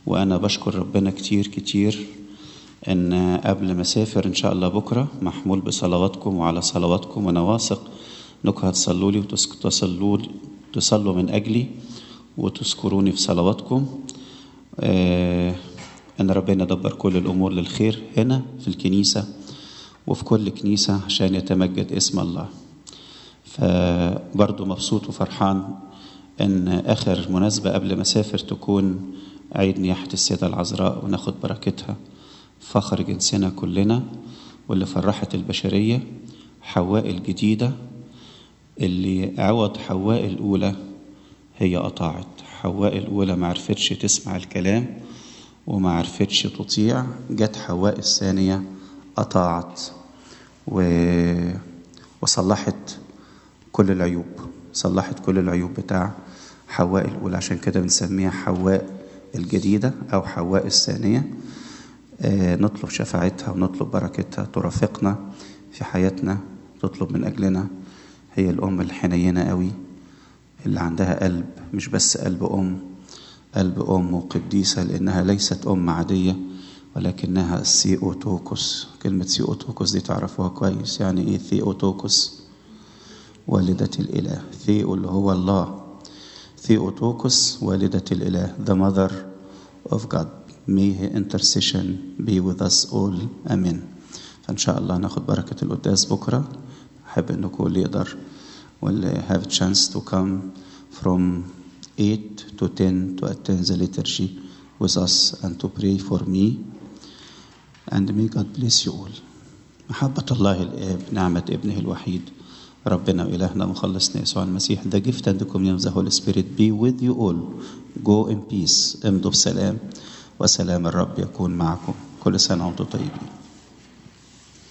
وأنا بشكر ربنا كتير كتير إن قبل ما أسافر إن شاء الله بكرة محمول بصلواتكم وعلى صلواتكم وأنا واثق إنكم هتصلوا لي وتصلوا تصلوا من أجلي وتذكروني في صلواتكم آه أن ربنا يدبر كل الأمور للخير هنا في الكنيسة وفي كل كنيسة عشان يتمجد اسم الله فبرضه مبسوط وفرحان ان اخر مناسبة قبل ما اسافر تكون عيد نياحة السيدة العذراء وناخد بركتها فخر جنسنا كلنا واللي فرحت البشرية حواء الجديدة اللي عوض حواء الأولى هي قطعت حواء الأولى ما عرفتش تسمع الكلام وما عرفتش تطيع جت حواء الثانية قطعت و... وصلحت كل العيوب صلحت كل العيوب بتاع حواء الأولى عشان كده بنسميها حواء الجديدة أو حواء الثانية آه نطلب شفاعتها ونطلب بركتها ترافقنا في حياتنا تطلب من أجلنا هي الأم الحنينة قوي اللي عندها قلب مش بس قلب أم قلب أم وقديسة لأنها ليست أم عادية ولكنها ثيوتوكوس كلمة ثيوتوكوس دي تعرفوها كويس يعني إيه ثيوتوكوس والدة الإله ثيو اللي هو الله ثيوتوكوس والدة الإله the mother of God may her intercession be with us all أمين فإن شاء الله ناخد بركة القداس بكرة أحب إنكم اللي يقدر واللي have a chance to come from 8 to 10 to attend the liturgy with us and to pray for me and may God bless you all محبة الله الآب نعمة ابنه الوحيد ربنا وإلهنا مخلصنا يسوع المسيح the gift and the communion of the Holy Spirit be with you all go in peace امضوا بسلام وسلام الرب يكون معكم كل سنة وانتم طيبين